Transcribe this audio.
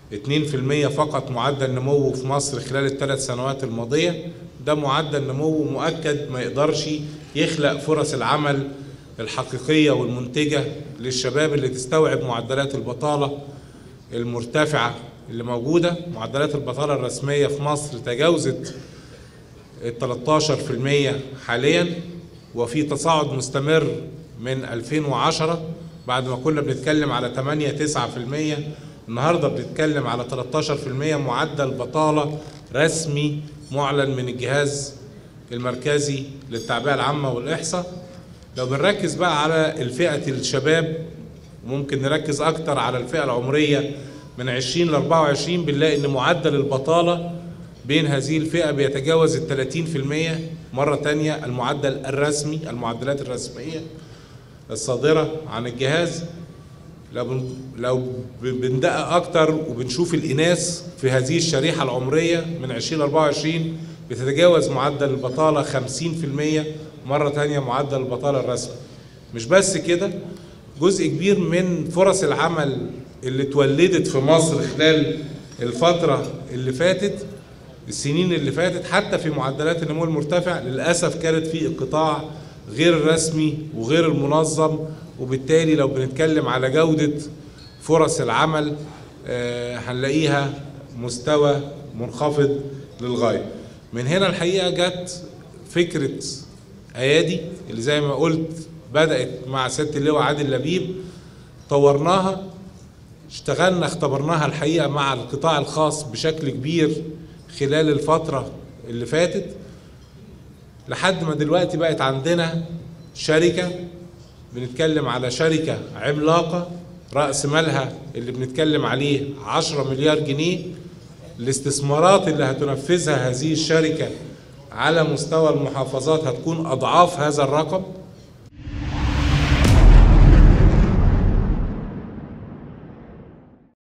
2% فقط معدل نمو في مصر خلال الثلاث سنوات الماضية ده معدل نمو مؤكد ما يقدرش يخلق فرص العمل الحقيقية والمنتجة للشباب اللي تستوعب معدلات البطالة المرتفعة اللي موجودة معدلات البطالة الرسمية في مصر تجاوزت ال 13% حاليا وفي تصاعد مستمر من 2010 بعد ما كنا بنتكلم على 8 9% النهارده بنتكلم على 13% معدل بطالة رسمي معلن من الجهاز المركزي للتعبئة العامة والإحصاء لو بنركز بقى على الفئة الشباب وممكن نركز أكتر على الفئة العمرية من 20 ل 24 بنلاقي إن معدل البطالة بين هذه الفئة بيتجاوز ال 30% مرة تانية المعدل الرسمي المعدلات الرسمية الصادرة عن الجهاز لو بن- لو بندقق اكتر وبنشوف الاناث في هذه الشريحه العمريه من 20 ل 24 بتتجاوز معدل البطاله 50% مره تانية معدل البطاله الرسمي مش بس كده جزء كبير من فرص العمل اللي اتولدت في مصر خلال الفتره اللي فاتت السنين اللي فاتت حتى في معدلات النمو المرتفع للاسف كانت في القطاع غير الرسمي وغير المنظم وبالتالي لو بنتكلم على جودة فرص العمل آه، هنلاقيها مستوى منخفض للغاية من هنا الحقيقة جت فكرة أيادي اللي زي ما قلت بدأت مع سيادة اللواء عادل لبيب طورناها اشتغلنا اختبرناها الحقيقة مع القطاع الخاص بشكل كبير خلال الفترة اللي فاتت لحد ما دلوقتي بقت عندنا شركة بنتكلم على شركة عملاقة رأس مالها اللي بنتكلم عليه 10 مليار جنيه الاستثمارات اللي هتنفذها هذه الشركة على مستوى المحافظات هتكون أضعاف هذا الرقم